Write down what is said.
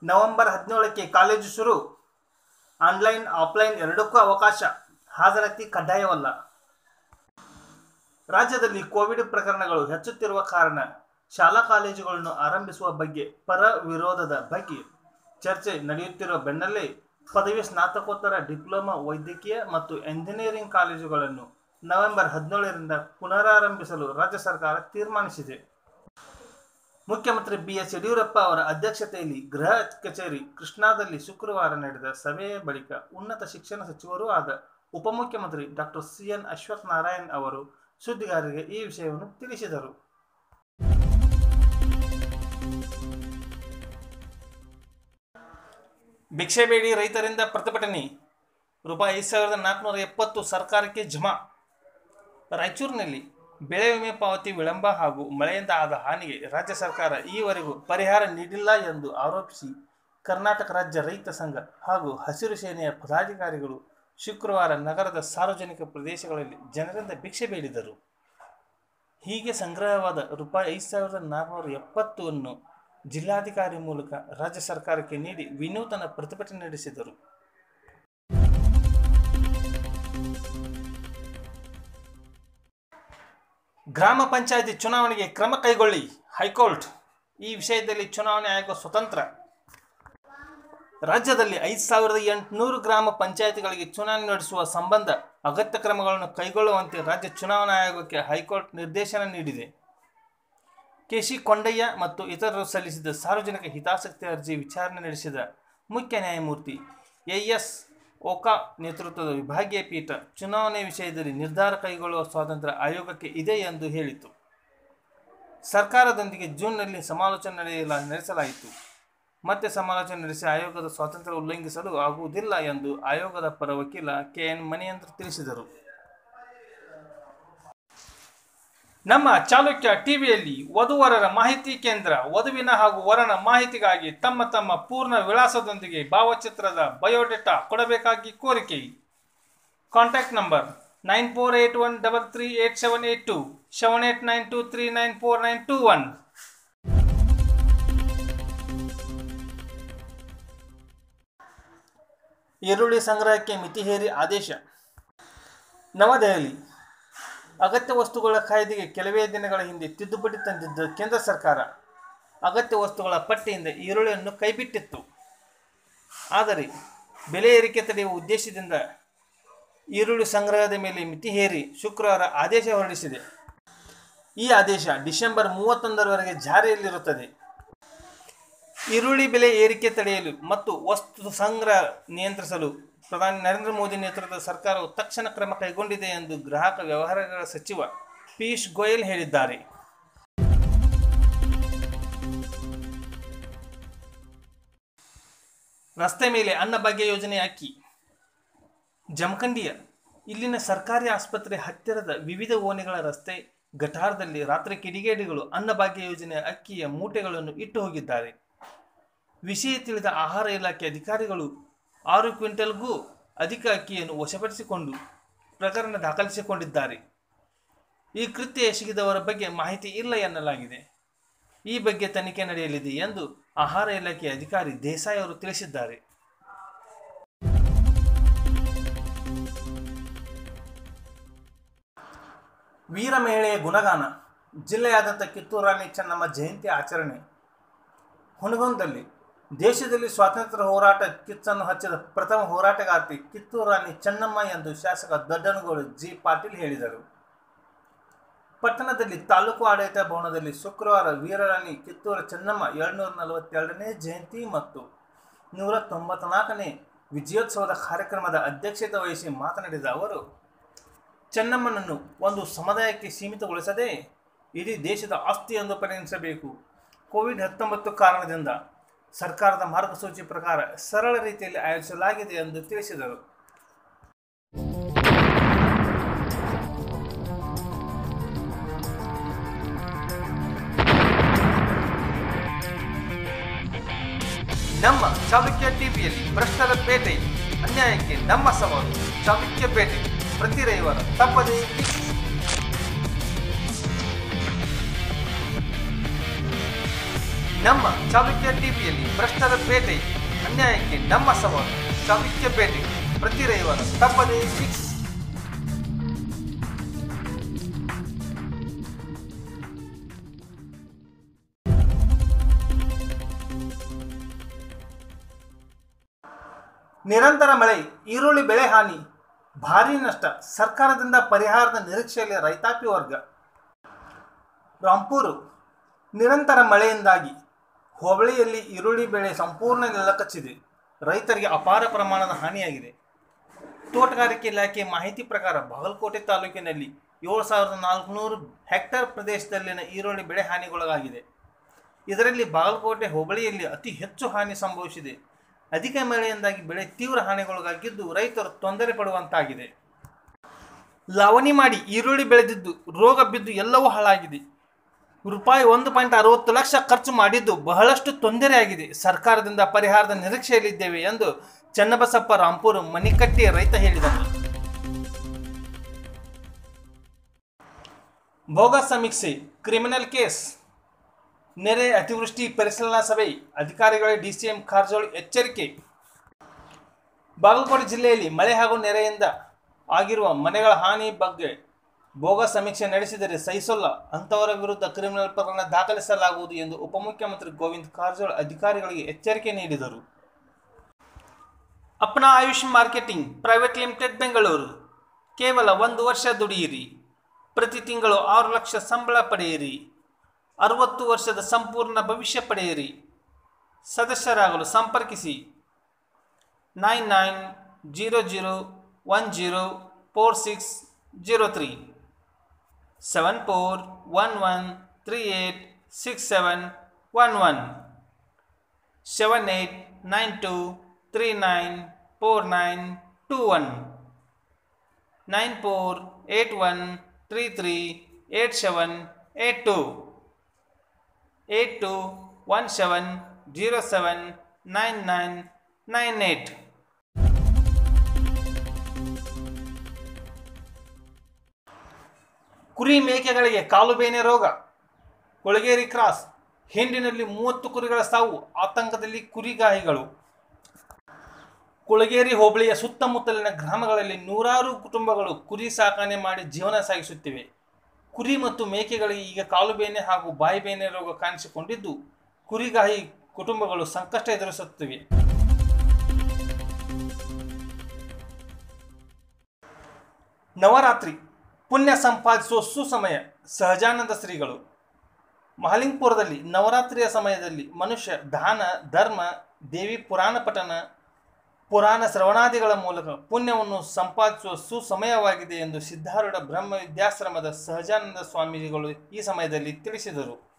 November ಹದಿನೇಳಕ್ಕೆ college ಶುರು online offline ಎರಡಕ್ಕೂ ಅವಕಾಶ ಹಾಜರಾತಿ ಕಡ್ಡಾಯವಲ್ಲ ರಾಜ್ಯದಲ್ಲಿ ಕೋವಿಡ್ ಪ್ರಕರಣಗಳು ಹೆಚ್ಚುತ್ತಿರುವ ಕಾರಣ ಶಾಲಾ ಕಾಲೇಜುಗಳನ್ನು ಆರಂಭಿಸುವ ಬಗ್ಗೆ ಪರ ವಿರೋಧದ ಬಗ್ಗೆ ಚರ್ಚೆ ನಡೆಯುತ್ತಿರುವ ಬೆನ್ನಲ್ಲೇ ಪದವಿ ಸ್ನಾತಕೋತ್ತರ ಡಿಪ್ಲೊಮಾ ವೈದ್ಯಕೀಯ ಮತ್ತು ಎಂಜಿನಿಯರಿಂಗ್ ಕಾಲೇಜುಗಳನ್ನು ನವೆಂಬರ್ ಹದಿನೇಳರಿಂದ ಪುನರಾರಂಭಿಸಲು ರಾಜ್ಯ ಸರ್ಕಾರ ತೀರ್ಮಾನಿಸಿದೆ ಮುಖ್ಯಮಂತ್ರಿ ಬಿ ಎಸ್ ಯಡಿಯೂರಪ್ಪ ಅವರ ಅಧ್ಯಕ್ಷತೆಯಲ್ಲಿ ಗೃಹ ಕಚೇರಿ ಕೃಷ್ಣಾದಲ್ಲಿ ಶುಕ್ರವಾರ ನಡೆದ ಸಭೆಯ ಬಳಿಕ ಉನ್ನತ ಶಿಕ್ಷಣ ಸಚಿವರೂ ಆದ ಉಪಮುಖ್ಯಮಂತ್ರಿ doctor C N Ashwath Narayan ಅವರು ಸುದ್ದಿಗಾರರಿಗೆ ಈ ವಿಷಯವನ್ನು ತಿಳಿಸಿದರು ಭಿಕ್ಷೆ ಬೇಡಿ ರೈತರಿಂದ ಪ್ರತಿಭಟನೆ ರೂಪಾಯಿ ಐದು ಸಾವಿರದ ನಾಲ್ಕುನೂರ ಎಪ್ಪತ್ತು ಸರ್ಕಾರಕ್ಕೆ ಜಮಾ ರಾಯಚೂರಿನಲ್ಲಿ ಬೆಳೆ ವಿಮೆ ಪಾವತಿ ವಿಳಂಬ ಹಾಗೂ ಮಳೆಯಿಂದ ಆದ ಹಾನಿಗೆ ರಾಜ್ಯ ಸರ್ಕಾರ ಈವರೆಗೂ ಪರಿಹಾರ ನೀಡಿಲ್ಲ ಎಂದು ಆರೋಪಿಸಿ ಕರ್ನಾಟಕ ರಾಜ್ಯ ರೈತ ಸಂಘ ಹಾಗೂ ಹಸಿರು ಸೇನೆಯ ಪದಾಧಿಕಾರಿಗಳು ಶುಕ್ರವಾರ ನಗರದ ಸಾರ್ವಜನಿಕ ಪ್ರದೇಶಗಳಲ್ಲಿ ಜನರಿಂದ ಭಿಕ್ಷೆ ಬೇಡಿದರು ಹೀಗೆ ಸಂಗ್ರಹವಾದ ರೂಪಾಯಿ ಐದು ಸಾವಿರದ ನಾಲ್ಕುನೂರ ಎಪ್ಪತ್ತನ್ನು ಜಿಲ್ಲಾಧಿಕಾರಿ ಮೂಲಕ ರಾಜ್ಯ ಸರ್ಕಾರಕ್ಕೆ ನೀಡಿ ವಿನೂತನ ಪ್ರತಿಭಟನೆ ನಡೆಸಿದರು ಗ್ರಾಮ ಪಂಚಾಯತಿ ಚುನಾವಣೆಗೆ ಕ್ರಮ ಕೈಗೊಳ್ಳಿ ಹೈಕೋರ್ಟ್ ಈ ವಿಷಯದಲ್ಲಿ ಚುನಾವಣೆ ಆಯೋಗ ಸ್ವತಂತ್ರ ರಾಜ್ಯದಲ್ಲಿ ಐದು ಸಾವಿರದ ಎಂಟುನೂರು ಗ್ರಾಮ ಪಂಚಾಯತಿಗಳಿಗೆ ಚುನಾವಣೆ ನಡೆಸುವ ಸಂಬಂಧ ಅಗತ್ಯ ಕ್ರಮಗಳನ್ನು ಕೈಗೊಳ್ಳುವಂತೆ ರಾಜ್ಯ ಚುನಾವಣಾ ಆಯೋಗಕ್ಕೆ ಹೈಕೋರ್ಟ್ ನಿರ್ದೇಶನ ನೀಡಿದೆ ಕೆಸಿ ಕೊಂಡಯ್ಯ ಮತ್ತು ಇತರರು ಸಲ್ಲಿಸಿದ ಸಾರ್ವಜನಿಕ ಹಿತಾಸಕ್ತಿ ಅರ್ಜಿ ವಿಚಾರಣೆ ನಡೆಸಿದ ಮುಖ್ಯ ನ್ಯಾಯಮೂರ್ತಿ ಎಎಸ್ ಓಕಾ ನೇತೃತ್ವದ ವಿಭಾಗೀಯ ಪೀಠ ಚುನಾವಣೆ ವಿಷಯದಲ್ಲಿ ನಿರ್ಧಾರ ಕೈಗೊಳ್ಳುವ ಸ್ವಾತಂತ್ರ್ಯ ಆಯೋಗಕ್ಕೆ ಇದೆ ಎಂದು ಹೇಳಿತು ಸರ್ಕಾರದೊಂದಿಗೆ ಜೂನ್ನಲ್ಲಿ ಸಮಾಲೋಚನೆ ನಡೆಯಲ ನಡೆಸಲಾಯಿತು ಮತ್ತೆ ಸಮಾಲೋಚನೆ ನಡೆಸಿ ಆಯೋಗದ ಸ್ವಾತಂತ್ರ್ಯ ಉಲ್ಲಂಘಿಸಲು ಆಗುವುದಿಲ್ಲ ಎಂದು ಆಯೋಗದ ಪರ ವಕೀಲ ಕೆ ಎನ್ ಮಣಿಯಂತ್ರ ತಿಳಿಸಿದರು ನಮ್ಮ ಚಾಲುಕ್ಯ ಟಿವಿಯಲ್ಲಿ ವಧುವರರ ಮಾಹಿತಿ ಕೇಂದ್ರ ವಧುವಿನ ಹಾಗೂ ವರನ ಮಾಹಿತಿಗಾಗಿ ತಮ್ಮ ತಮ್ಮ ಪೂರ್ಣ ವಿಳಾಸದೊಂದಿಗೆ ಭಾವಚಿತ್ರದ ಬಯೋಡೇಟಾ ಕೊಡಬೇಕಾಗಿ ಕೋರಿಕೆ contact number nine four eight one double three eight seven eight two seven eight nine two three nine four nine two one ಈರುಳ್ಳಿ ಸಂಗ್ರಹಕ್ಕೆ ಮಿತಿ ಹೇರಿ ಆದೇಶ ನವದೆಹಲಿ ಅಗತ್ಯ ವಸ್ತುಗಳ ಕಾಯ್ದೆಗೆ ಕೆಲವೇ ದಿನಗಳ ಹಿಂದೆ ತಿದ್ದುಪಡಿ ತಂದಿದ್ದ ಕೇಂದ್ರ ಸರ್ಕಾರ ಅಗತ್ಯ ವಸ್ತುಗಳ ಪಟ್ಟಿಯಿಂದ ಈರುಳ್ಳಿಯನ್ನು ಕೈಬಿಟ್ಟಿತ್ತು ಆದರೆ ಬೆಲೆ ಏರಿಕೆ ತಡೆಯುವ ಉದ್ದೇಶದಿಂದ ಈರುಳ್ಳಿ ಸಂಗ್ರಹದ ಮೇಲೆ ಮಿತಿ ಹೇರಿ ಶುಕ್ರವಾರ ಆದೇಶ ಹೊರಡಿಸಿದೆ ಈ ಆದೇಶ ಡಿಸೆಂಬರ್ ಮೂವತ್ತೊಂದರವರೆಗೆ ಜಾರಿಯಲ್ಲಿರುತ್ತದೆ ಈರುಳ್ಳಿ ಬೆಲೆ ಏರಿಕೆ ತಡೆಯಲು ಮತ್ತು ವಸ್ತು ಸಂಗ್ರಹ ನಿಯಂತ್ರಿಸಲು ಪ್ರಧಾನಿ ನರೇಂದ್ರ ಮೋದಿ ನೇತೃತ್ವದ ಸರ್ಕಾರವು ತಕ್ಷಣ ಕ್ರಮ ಕೈಗೊಂಡಿದೆ ಎಂದು ಗ್ರಾಹಕ ವ್ಯವಹಾರಗಳ ಸಚಿವ ಪಿಯೂಷ್ ಗೋಯಲ್ ಹೇಳಿದ್ದಾರೆ ರಸ್ತೆ ಮೇಲೆ ಅನ್ನಭಾಗ್ಯ ಯೋಜನೆ ಅಕ್ಕಿ ಜಮಖಂಡಿಯ ಇಲ್ಲಿನ ಸರ್ಕಾರಿ ಆಸ್ಪತ್ರೆ ಹತ್ತಿರದ ವಿವಿಧ ಓಣಿಗಳ ರಸ್ತೆ ಗಟಾರದಲ್ಲಿ ರಾತ್ರಿ ಕಿಡಿಗೇಡಿಗಳು ಅನ್ನಭಾಗ್ಯ ಯೋಜನೆಯ ಅಕ್ಕಿಯ ಮೂಟೆಗಳನ್ನು ಇಟ್ಟು ಹೋಗಿದ್ದಾರೆ ವಿಷಯ ತಿಳಿದ ಆಹಾರ ಇಲಾಖೆ ಅಧಿಕಾರಿಗಳು ಆರು ಕ್ವಿಂಟಲ್ಗೂ ಅಧಿಕ ಅಕ್ಕಿಯನ್ನು ವಶಪಡಿಸಿಕೊಂಡು ಪ್ರಕರಣ ದಾಖಲಿಸಿಕೊಂಡಿದ್ದಾರೆ ಈ ಕೃತ್ಯ ಎಸಗಿದವರ ಬಗ್ಗೆ ಮಾಹಿತಿ ಇಲ್ಲ ಎನ್ನಲಾಗಿದೆ ಈ ಬಗ್ಗೆ ತನಿಖೆ ನಡೆಯಲಿದೆ ಎಂದು ಆಹಾರ ಇಲಾಖೆ ಅಧಿಕಾರಿ ದೇಸಾಯಿ ಅವರು ತಿಳಿಸಿದ್ದಾರೆ ವೀರ ಮಹಿಳೆಯ ಗುಣಗಾನ ಜಿಲ್ಲೆಯಾದಂಥ ಕಿತ್ತೂರು ರಾಣಿ ಚೆನ್ನಮ್ಮ ಜಯಂತಿ ಆಚರಣೆ ಹುಣಗೊಂದಲ್ಲಿ ದೇಶದಲ್ಲಿ ಸ್ವಾತಂತ್ರ್ಯ ಹೋರಾಟ ಕಿಚ್ಚನ್ನು ಹಚ್ಚಿದ ಪ್ರಥಮ ಹೋರಾಟಗಾರ್ತಿ ಕಿತ್ತೂರು ರಾಣಿ ಚೆನ್ನಮ್ಮ ಎಂದು ಶಾಸಕ ದೊಡ್ಡನಗೌಡ ಜಿ ಪಾಟೀಲ್ ಹೇಳಿದರು ಪಟ್ಟಣದಲ್ಲಿ ತಾಲೂಕು ಆಡಳಿತ ಭವನದಲ್ಲಿ ಶುಕ್ರವಾರ ವೀರರಾಣಿ ಕಿತ್ತೂರು ಚೆನ್ನಮ್ಮ ಏಳ್ನೂರ ನಲವತ್ತೆರಡನೇ ಜಯಂತಿ ಮತ್ತು ನೂರ ತೊಂಬತ್ನಾಲ್ಕನೇ ವಿಜಯೋತ್ಸವದ ಕಾರ್ಯಕ್ರಮದ ಅಧ್ಯಕ್ಷತೆ ವಹಿಸಿ ಮಾತನಾಡಿದ ಅವರು ಚೆನ್ನಮ್ಮನನ್ನು ಒಂದು ಸಮುದಾಯಕ್ಕೆ ಸೀಮಿತಗೊಳಿಸದೆ ಇಡೀ ದೇಶದ ಆಸ್ತಿ ಎಂದು ಪರಿಗಣಿಸಬೇಕು ಕೋವಿಡ್ ಹತ್ತೊಂಬತ್ತು ಕಾರಣದಿಂದ ಸರ್ಕಾರದ ಮಾರ್ಗಸೂಚಿ ಪ್ರಕಾರ ಸರಳ ರೀತಿಯಲ್ಲಿ ಆಯೋಜಿಸಲಾಗಿದೆ ಎಂದು ತಿಳಿಸಿದರು ನಮ್ಮ ಚಾಲುಕ್ಯ ಟಿವಿಯಲ್ಲಿ ಭ್ರಷ್ಟರ ಬೇಟೆ ಅನ್ಯಾಯಕ್ಕೆ ನಮ್ಮ ಸವಾಲು ಚಾಲುಕ್ಯ ಬೇಟೆ ಪ್ರತಿ ರವಿವಾರ ತಪ್ಪದೇ ವೀಕ್ಷಿಸಿ. ನಮ್ಮ ಚಾಲುಕ್ಯ ಟಿವಿಯಲ್ಲಿ ಭ್ರಷ್ಟರ ಬೇಟೆ ಅನ್ಯಾಯಕ್ಕೆ ನಮ್ಮ ಸವಾಲು ಚಾಲುಕ್ಯ ಬೇಟೆ ಪ್ರತಿ ರವಿವಾರ ತಪ್ಪದೇ ಫಿಕ್ಸ್ ನಿರಂತರ ಮಳೆ ಈರುಳ್ಳಿ ಬೆಳೆ ಹಾನಿ ಭಾರೀ ನಷ್ಟ ಸರ್ಕಾರದಿಂದ ಪರಿಹಾರದ ನಿರೀಕ್ಷೆಯಲ್ಲಿ ರೈತಾಪಿ ವರ್ಗ ರಾಂಪುರು ನಿರಂತರ ಮಳೆಯಿಂದಾಗಿ ಹೋಬಳಿಯಲ್ಲಿ ಈರುಳ್ಳಿ ಬೆಳೆ ಸಂಪೂರ್ಣ ನೆಲಕಚ್ಚಿದೆ ರೈತರಿಗೆ ಅಪಾರ ಪ್ರಮಾಣದ ಹಾನಿಯಾಗಿದೆ ತೋಟಗಾರಿಕೆ ಇಲಾಖೆ ಮಾಹಿತಿ ಪ್ರಕಾರ ಬಾಗಲಕೋಟೆ ತಾಲೂಕಿನಲ್ಲಿ ಏಳು ಸಾವಿರದ ನಾಲ್ಕುನೂರು ಹೆಕ್ಟೇರ್ ಪ್ರದೇಶದಲ್ಲಿನ ಈರುಳ್ಳಿ ಬೆಳೆ ಹಾನಿಗೊಳಗಾಗಿದೆ ಇದರಲ್ಲಿ ಬಾಗಲಕೋಟೆ ಹೋಬಳಿಯಲ್ಲಿ ಅತಿ ಹೆಚ್ಚು ಹಾನಿ ಸಂಭವಿಸಿದೆ ಅಧಿಕ ಮಳೆಯಿಂದಾಗಿ ಬೆಳೆ ತೀವ್ರ ಹಾನಿಗೊಳಗಾಗಿದ್ದು ರೈತರು ತೊಂದರೆ ಪಡುವಂತಾಗಿದೆ ಲಾವಣಿ ಮಾಡಿ ಈರುಳ್ಳಿ ಬೆಳೆದಿದ್ದು ರೋಗ ಬಿದ್ದು ಎಲ್ಲವೂ ಹಾಳಾಗಿದೆ ರೂಪಾಯಿ ಒಂದು ಪಾಯಿಂಟ್ ಅರವತ್ತು ಲಕ್ಷ ಖರ್ಚು ಮಾಡಿದ್ದು ಬಹಳಷ್ಟು ತೊಂದರೆಯಾಗಿದೆ ಸರ್ಕಾರದಿಂದ ಪರಿಹಾರದ ನಿರೀಕ್ಷೆಯಲ್ಲಿದ್ದೇವೆ ಎಂದು ಚನ್ನಬಸಪ್ಪ ರಾಂಪುರ್ ಮಣಿಕಟ್ಟಿ ರೈತ ಹೇಳಿದರು ಬೋಗಸ್ ಸಮೀಕ್ಷೆ ಕ್ರಿಮಿನಲ್ ಕೇಸ್ ನೆರೆ ಅತಿವೃಷ್ಟಿ ಪರಿಶೀಲನಾ ಸಭೆ ಅಧಿಕಾರಿಗಳಿಗೆ ಡಿಸಿಎಂ ಕಾರಜೋಳ ಎಚ್ಚರಿಕೆ ಬಾಗಲಕೋಟೆ ಜಿಲ್ಲೆಯಲ್ಲಿ ಮಳೆ ಹಾಗೂ ನೆರೆಯಿಂದ ಆಗಿರುವ ಮನೆಗಳ ಹಾನಿ ಬಗ್ಗೆ ಬೋಗಸ್ ಸಮೀಕ್ಷೆ ನಡೆಸಿದರೆ ಸಹಿಸಲ್ಲ ಅಂತವರ ವಿರುದ್ಧ ಕ್ರಿಮಿನಲ್ ಪ್ರಕರಣ ದಾಖಲಿಸಲಾಗುವುದು ಎಂದು ಉಪಮುಖ್ಯಮಂತ್ರಿ ಗೋವಿಂದ ಕಾರಜೋಳ ಅಧಿಕಾರಿಗಳಿಗೆ ಎಚ್ಚರಿಕೆ ನೀಡಿದರು Apna Ayush marketing private limited Bengaluru ಕೇವಲ ಒಂದು ವರ್ಷ ದುಡಿಯಿರಿ ಪ್ರತಿ ತಿಂಗಳು ಆರು ಲಕ್ಷ ಸಂಬಳ ಪಡೆಯಿರಿ ಅರವತ್ತು ವರ್ಷದ ಸಂಪೂರ್ಣ ಭವಿಷ್ಯ ಪಡೆಯಿರಿ ಸದಸ್ಯರಾಗಲು ಸಂಪರ್ಕಿಸಿ nine nine zero zero one zero four six zero three seven four one one three eight six seven one one seven eight nine two three nine four nine two one nine four eight one three three eight seven eight two eight two one seven zero seven nine nine nine eight ಕುರಿ ಮೇಕೆಗಳಿಗೆ ಕಾಲು ಬೇನೆ ರೋಗ ಕೊಳಗೇರಿ cross ಹಿಂಡಿನಲ್ಲಿ ಮೂವತ್ತು ಕುರಿಗಳ ಸಾವು ಆತಂಕದಲ್ಲಿ ಕುರಿಗಾಹಿಗಳು ಕೊಳಗೇರಿ ಹೋಬಳಿಯ ಸುತ್ತಮುತ್ತಲಿನ ಗ್ರಾಮಗಳಲ್ಲಿ ನೂರಾರು ಕುಟುಂಬಗಳು ಕುರಿ ಸಾಕಣೆ ಮಾಡಿ ಜೀವನ ಸಾಗಿಸುತ್ತಿವೆ ಕುರಿ ಮತ್ತು ಮೇಕೆಗಳಿಗೆ ಈಗ ಕಾಲು ಬೇನೆ ಹಾಗೂ ಬಾಯಿ ಬೇನೆ ರೋಗ ಕಾಣಿಸಿಕೊಂಡಿದ್ದು ಕುರಿಗಾಹಿ ಕುಟುಂಬಗಳು ಸಂಕಷ್ಟ ಎದುರಿಸುತ್ತಿವೆ ನವರಾತ್ರಿ ಪುಣ್ಯ ಸಂಪಾದಿಸುವ ಸುಸಮಯ ಸಹಜಾನಂದ ಶ್ರೀಗಳು ಮಹಲಿಂಗಪುರದಲ್ಲಿ ನವರಾತ್ರಿಯ ಸಮಯದಲ್ಲಿ ಮನುಷ್ಯ ದಾನ ಧರ್ಮ ದೇವಿ ಪುರಾಣ ಪಠನ ಪುರಾಣ ಶ್ರವಣಾದಿಗಳ ಮೂಲಕ ಪುಣ್ಯವನ್ನು ಸಂಪಾದಿಸುವ ಸುಸಮಯವಾಗಿದೆ ಎಂದು ಸಿದ್ಧಾರೂಢ ಬ್ರಹ್ಮ ವಿದ್ಯಾಶ್ರಮದ ಸಹಜಾನಂದ ಸ್ವಾಮೀಜಿಗಳು ಈ ಸಮಯದಲ್ಲಿ ತಿಳಿಸಿದರು